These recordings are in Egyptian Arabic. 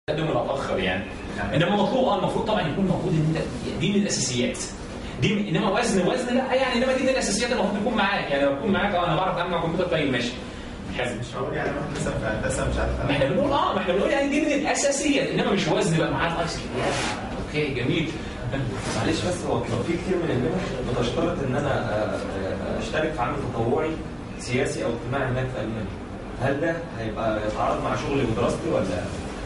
تقدم ولا اتاخر يعني انما مطلوب اه المفروض طبعا يكون موجود ان انت دي من الاساسيات دي انما وزن وزن لا يعني انما دي من الاساسيات المفروض يكون معاك يعني لو يكون معاك اه انا بعرف اعمل كمبيوتر طيب ماشي حلو مش معقول يعني واحد لسه في هندسه مش عارف ما احنا بنقول اه ما احنا بنقول يعني دي من الاساسيات انما مش وزن بقى معاه الايس اوكي جميل معلش بس هو في كتير من المنح بتشترط ان انا آه، آه، اشترك في عمل تطوعي سياسي او اجتماعي هناك في المانيا هل ده هيبقى يتعارض مع شغلي ودراستي ولا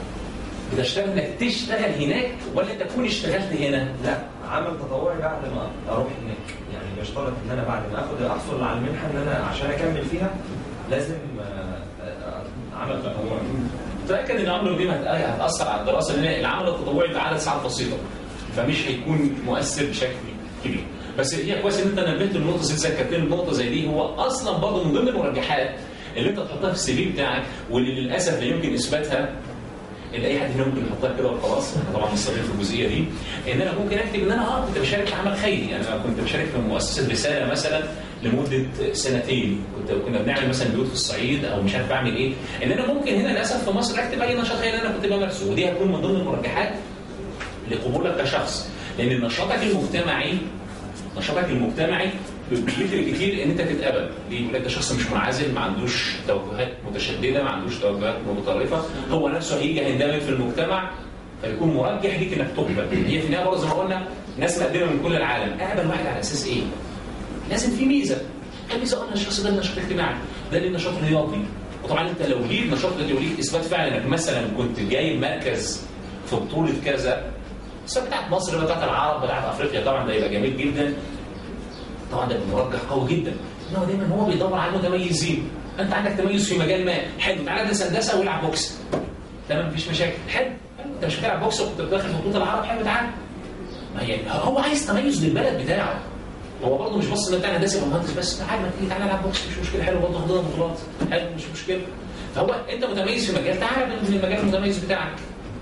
بتشتغل انك تشتغل هناك ولا تكون اشتغلت هنا؟ لا عمل تطوعي بعد ما اروح هناك يعني بيشترط ان انا بعد ما اخد احصل على المنحه ان انا عشان اكمل فيها لازم آه، آه، عمل تطوعي تاكد ان عمرو دي هت- هتاثر على الدراسه لان العمل التطوعي بعدد ساعات بسيطه فمش هيكون مؤثر بشكل كبير بس هي كويس ان انت نبهت النقطه زي ذكرتني النقطه زي دي هو اصلا برضه من ضمن المرجحات اللي انت تحطها في السي في بتاعك واللي للاسف لا يمكن اثباتها ان اي حد هنا ممكن يحطها كده وخلاص احنا طبعا مستضيف في الجزئيه دي ان انا ممكن اكتب ان انا اه كنت بشارك في عمل خيري يعني انا كنت بشارك في مؤسسه رساله مثلا لمده سنتين كنت كنا بنعمل مثلا بيوت في الصعيد او مش عارف بعمل ايه ان انا ممكن هنا للاسف في مصر اكتب اي نشاط خيري انا كنت بمارسه ودي هتكون من ضمن المرجحات لقبولك كشخص لان نشاطك المجتمعي نشاطك المجتمعي بيفرق كتير ان انت تتقبل ليه؟ يقول لك ده شخص مش منعزل ما عندوش توجهات متشدده ما عندوش توجهات متطرفه هو نفسه هيجي هيندمج في المجتمع فيكون مرجح ليك انك تقبل هي في النهايه برضه زي ما قلنا ناس مقدمه من كل العالم اقبل واحد على اساس ايه؟ لازم في ميزه الميزه قلنا الشخص ده نشاط اجتماعي ده ليه نشاط رياضي وطبعا انت لو ليك نشاط رياضي وليك اثبات فعلا انك مثلا كنت جايب مركز في بطوله كذا سواء بتاعت مصر بقى بتاعت العرب بتاعت افريقيا طبعا ده يبقى جميل جدا طبعا ده مرجح قوي جدا ان هو دايما هو بيدور على المتميزين انت عندك تميز في مجال ما حلو تعالى ادرس هندسه والعب بوكس تمام مفيش مشاكل حلو حلو انت مش بتلعب بوكس وكنت داخل في بطوله العرب حلو تعالى ما يعني هو عايز تميز للبلد بتاعه هو برضه مش بص ان بتاع هندسه يبقى مهندس بس تعالى ما تيجي تعالى العب بوكس مش مشكله حلو برضه خد لنا بطولات حلو مش مشكله فهو انت متميز في مجال تعالى من المجال المتميز بتاعك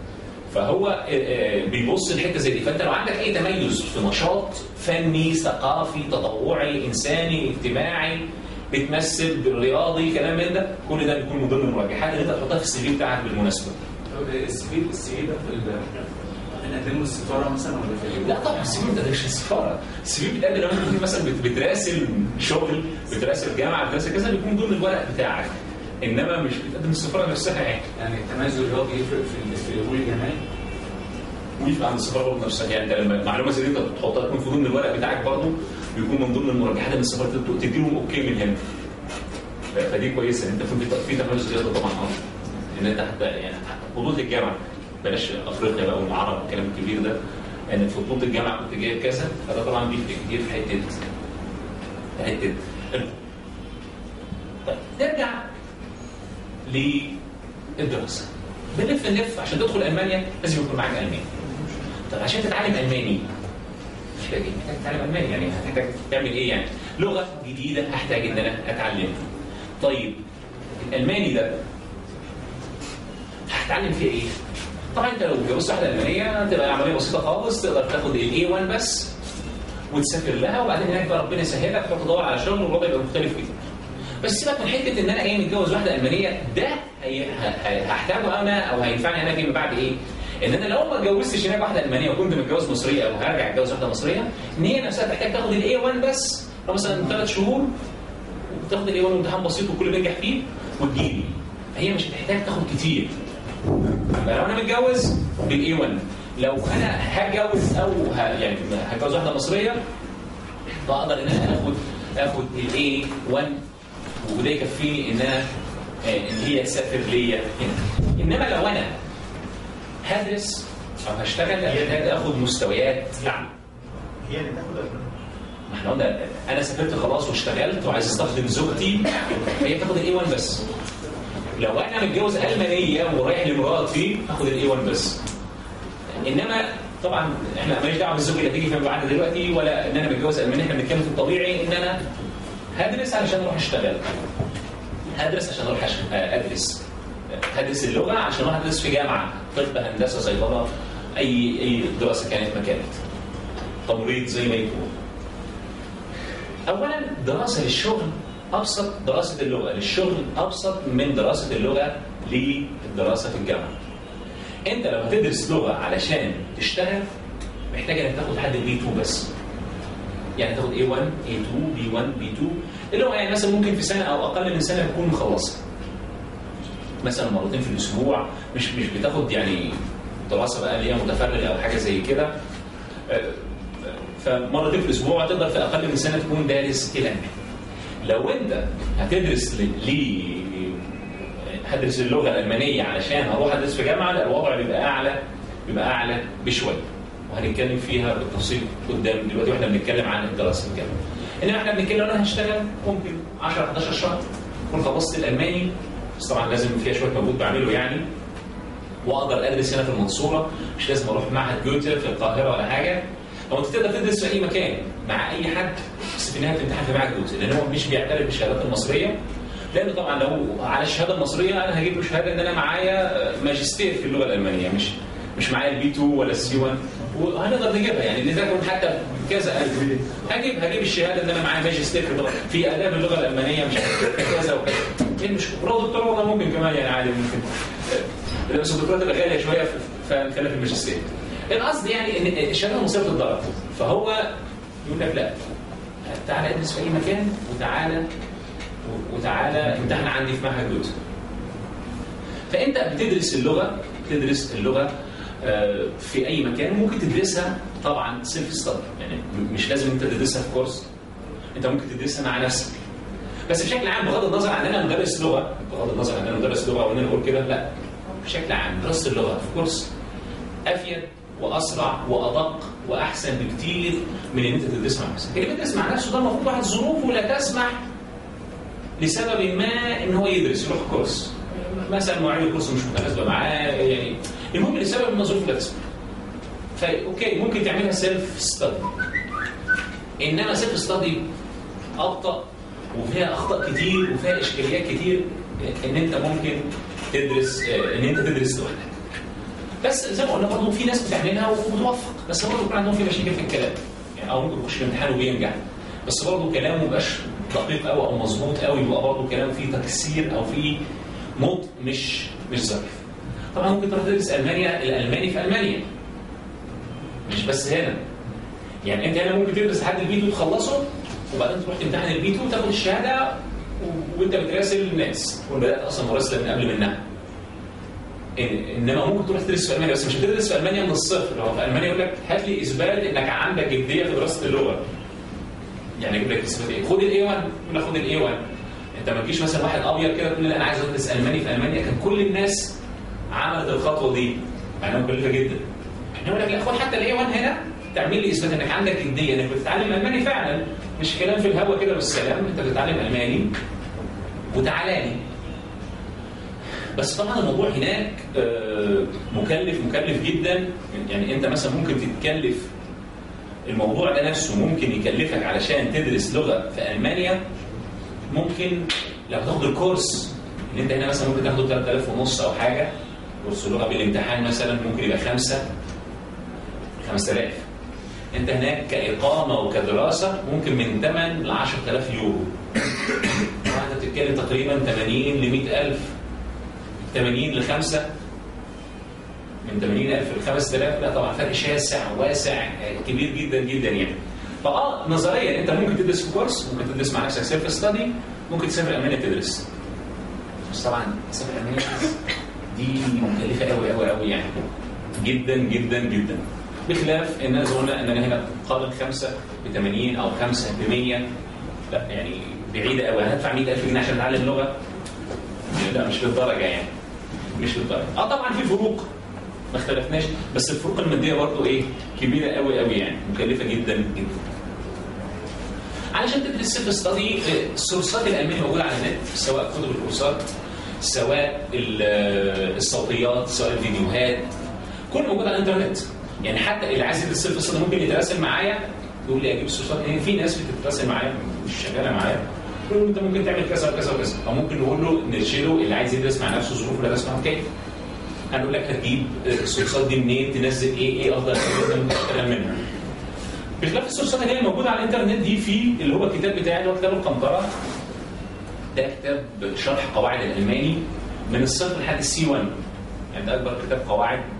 فهو آه، آه، بيبص لحته زي دي فانت لو عندك اي تميز في نشاط فني ثقافي تطوعي انساني اجتماعي بتمثل رياضي كلام من ده كل ده بيكون من ضمن المرجحات اللي انت تحطها في السي في بتاعك بالمناسبه السي في السي في ده في ال- بنقدمه السفاره مثلا ولا في ال- لا طبعا السي في ما بتقدرش السفاره السي في بتقدم لو انت مثلا بت- بتراسل شغل بتراسل جامعه بتراسل كذا بيكون ضمن الورق بتاعك انما مش بتقدم السفاره نفسها يعني يعني التميز الرياضي يفرق في ال- في القبول الجامعي ويبقى عند السفاره برضه نفسها يعني انت لما المعلومه زي دي انت بتحطها تكون في ضمن الورق بتاعك برضه بيكون من ضمن المرجحات ان السفاره تدي- تديهم اوكي من هنا ف- فدي كويسه انت في في تميز زياده طبعا اه ان انت حتى يعني بطوله الجامعه بلاش افريقيا بقى والعرب والكلام الكبير ده يعني في بطوله الجامعه كنت جايب كذا فده طبعا بيفرق كتير في حته في حته الحب. طيب نرجع للدراسه بنلف نلف عشان تدخل المانيا لازم يكون معاك الماني طب عشان تتعلم الماني محتاج ايه؟ محتاج تتعلم الماني يعني هتحتاج تعمل ايه يعني؟ لغه جديده هحتاج ان انا اتعلمها. طيب الالماني ده هتتعلم فيه ايه؟ طبعا انت لو اتجوزت واحده المانيه هتبقى عمليه بسيطه خالص تقدر تاخد الاي 1 بس وتسافر لها وبعدين هناك بقى ربنا يسهلك تروح تدور على شغل والوضع يبقى مختلف كتير. بس سيبك من حته ان انا ايه متجوز واحده المانيه ده هي- ه- ه- هحتاجه انا او هينفعني انا فيما بعد ايه؟ ان انا لو ما اتجوزتش هناك واحده المانيه وكنت متجوز مصريه او هرجع اتجوز واحده مصريه ان هي نفسها تحتاج تاخد الاي 1 بس أو مثلا ثلاث شهور وتاخد الاي 1 امتحان بسيط والكل بينجح فيه وتجيلي هي مش هتحتاج تاخد كتير فلو انا متجوز بالاي 1 لو انا هتجوز او ه... يعني هتجوز واحده مصريه فاقدر ان انا اخد اخد الاي 1 وده يكفيني ان انا آه، ان هي تسافر ليا هنا انما لو انا هدرس او هشتغل هحتاج اخد مستويات اعلى هي اللي تاخد المانيا ما احنا قلنا انا سافرت خلاص واشتغلت وعايز استخدم زوجتي هي تاخد الاي 1 بس لو انا متجوز المانيه ورايح لمراتي اخد الاي 1 بس انما طبعا احنا ماليش دعوه بالزوج اللي هتيجي فيما بعد دلوقتي ولا ان انا متجوز المانيه احنا بنتكلم في الطبيعي ان انا هدرس علشان اروح اشتغل هدرس عشان اروح أش- ادرس هدرس اللغه عشان اروح ادرس في جامعه طب هندسه صيدله اي اي دراسه كانت ما كانت تمريض زي ما يكون اولا دراسه للشغل ابسط دراسه اللغه للشغل ابسط من دراسه اللغه للدراسه في الجامعه انت لو هتدرس لغه علشان تشتغل محتاج انك تاخد لحد البي 2 بس يعني تاخد A1 A2 B1 B2 اللي هو يعني مثلا ممكن في سنه او اقل من سنه تكون مخلصه مثلا مرتين في الاسبوع مش مش بتاخد يعني دراسه بقى اللي هي متفرغه او حاجه زي كده آه، فمرتين في الاسبوع تقدر في اقل من سنه تكون دارس الالماني لو انت هتدرس ل لي- هدرس اللغه الالمانيه علشان اروح ادرس في جامعه لا الوضع بيبقى اعلى بيبقى اعلى بشويه وهنتكلم فيها بالتفصيل قدام دلوقتي واحنا بنتكلم عن الدراسه في الجامعه انما احنا بنتكلم انا هشتغل ممكن 10 11 شهر اكون خلصت الالماني بس طبعا لازم فيها شويه مجهود بعمله يعني واقدر ادرس هنا في المنصوره مش لازم اروح معهد جوته في القاهره ولا حاجه لو انت تقدر تدرس في اي مكان مع اي حد بس في النهايه بتمتحن في معهد جوته لان هو مش بيعترف بالشهادات المصريه لان طبعا لو على الشهاده المصريه انا هجيب له شهاده ان انا معايا ماجستير في اللغه الالمانيه مش مش معايا البي 2 ولا السي 1 وهنقدر نجيبها يعني اللي تكون حتى كذا ألف هجيب هجيب الشهاده ان انا معايا ماجستير في اللغه في اداب اللغه الالمانيه مش عارف كذا وكذا ايه مش برضه دكتور والله ممكن كمان يعني عادي ممكن آه، بس الدكتوراه تبقى غاليه شويه فنخليها في الماجستير القصد يعني ان الشهاده المصريه بتتضرب فهو يقول لك لا تعالى ادرس في اي مكان وتعالى وتعالى امتحن عندي في معهد جوته فانت بتدرس اللغه بتدرس اللغه آه، في اي مكان ممكن تدرسها طبعا سيلف ستادي يعني م- مش لازم انت تدرسها في كورس انت ممكن تدرسها مع نفسك بس بشكل عام بغض النظر عن ان انا مدرس لغه بغض النظر عن ان انا مدرس لغه وان انا اقول كده لا بشكل عام دراسه اللغه في كورس افيد واسرع وادق واحسن بكتير من ان انت تدرسها مع نفسك اللي بيدرس مع نفسه ده المفروض واحد ظروفه لا تسمح لسبب ما ان هو يدرس يروح كورس مثلا مواعيد الكورس مش متناسبه معاه يعني المهم لسبب ما ظروفه لا تسمح فا اوكي ممكن تعملها سيلف ستادي انما سيلف ستادي ابطا وفيها اخطاء كتير وفيها اشكاليات كتير ان انت ممكن تدرس ان انت تدرس لوحدك بس زي ما قلنا برضه في ناس بتعملها وبتوفق بس برضه بيكون عندهم في مشاكل في الكلام يعني او ممكن يخش الامتحان وبينجح بس برضه كلامه مبقاش دقيق قوي او مظبوط قوي يبقى برضه كلام فيه تكسير او فيه موت مش مش ظريف طبعا ممكن تروح تدرس المانيا الالماني في المانيا مش بس هنا يعني انت هنا ممكن تدرس لحد البي 2 تخلصه وبعدين تروح تمتحن البي 2 وتاخد الشهاده و- وانت بتراسل الناس تكون بدات اصلا مراسله من قبل منها إن- انما ممكن تروح تدرس في المانيا بس مش هتدرس في المانيا من الصفر هو في المانيا يقول لك هات لي اثبات انك عندك جديه في دراسه اللغه يعني يقول لك اثبات ايه خد الاي 1 يقول لك خد الاي 1 انت ما تجيش مثلا واحد ابيض كده تقول لي انا عايز ادرس الماني في المانيا كان كل الناس عملت الخطوه دي مع انها مكلفه جدا يقول لك لا خد حتى الاي 1 هنا تعمل لي اثبات انك عندك جديه انك بتتعلم الماني فعلا مش كلام في الهوا كده بالسلام انت بتتعلم الماني وتعالى لي بس طبعا الموضوع هناك آه، مكلف مكلف جدا يعني انت مثلا ممكن تتكلف الموضوع ده نفسه ممكن يكلفك علشان تدرس لغه في المانيا ممكن لو تاخد الكورس اللي انت هنا مثلا ممكن تاخده 3000 ونص او حاجه كورس لغه بالامتحان مثلا ممكن يبقى خمسه 5000 انت هناك كاقامه وكدراسه ممكن من 8 ل 10000 يورو انت بتتكلم تقريبا 80 ل 100000 80 ل 5 من 80000 ل 5000 لا طبعا فرق شاسع واسع كبير جدا جدا يعني فاه نظريا انت ممكن تدرس في كورس ممكن تدرس مع نفسك سيلف ستادي ممكن تسافر المانيا تدرس بس طبعا تسافر المانيا تدرس دي مكلفه قوي قوي قوي يعني جدا جدا جدا بخلاف ان انا زي ما قلنا ان انا هنا قابل خمسه ب 80 او خمسه ب 100 لا يعني بعيده قوي هدفع 100000 جنيه عشان اتعلم لغه لا مش للدرجه يعني مش للدرجه اه طبعا في فروق ما اختلفناش بس الفروق الماديه برضه ايه كبيره قوي قوي يعني مكلفه جدا جدا علشان تدرس سيلف ستادي السورسات الالمانيه موجوده على النت سواء كتب الكورسات سواء ال- الصوتيات سواء الفيديوهات كل موجود على الانترنت يعني حتى اللي عايز يدرس سيلف ستادي ممكن يتراسل معايا يقول لي اجيب السورسات يعني في ناس بتتراسل معايا مش شغاله معايا يقول له انت ممكن تعمل كذا وكذا وكذا او ممكن نقول له نرشده اللي عايز يدرس مع نفسه ظروفه لا تسمح كيف هنقول لك هتجيب السورسات دي منين تنزل ايه ايه افضل حاجه انت ممكن تشتغل منها بخلاف السورسات اللي هي موجوده على الانترنت دي في اللي هو الكتاب بتاعي اللي هو كتاب القنطره ده كتاب شرح قواعد الالماني من الصفر لحد السي 1 يعني ده اكبر كتاب قواعد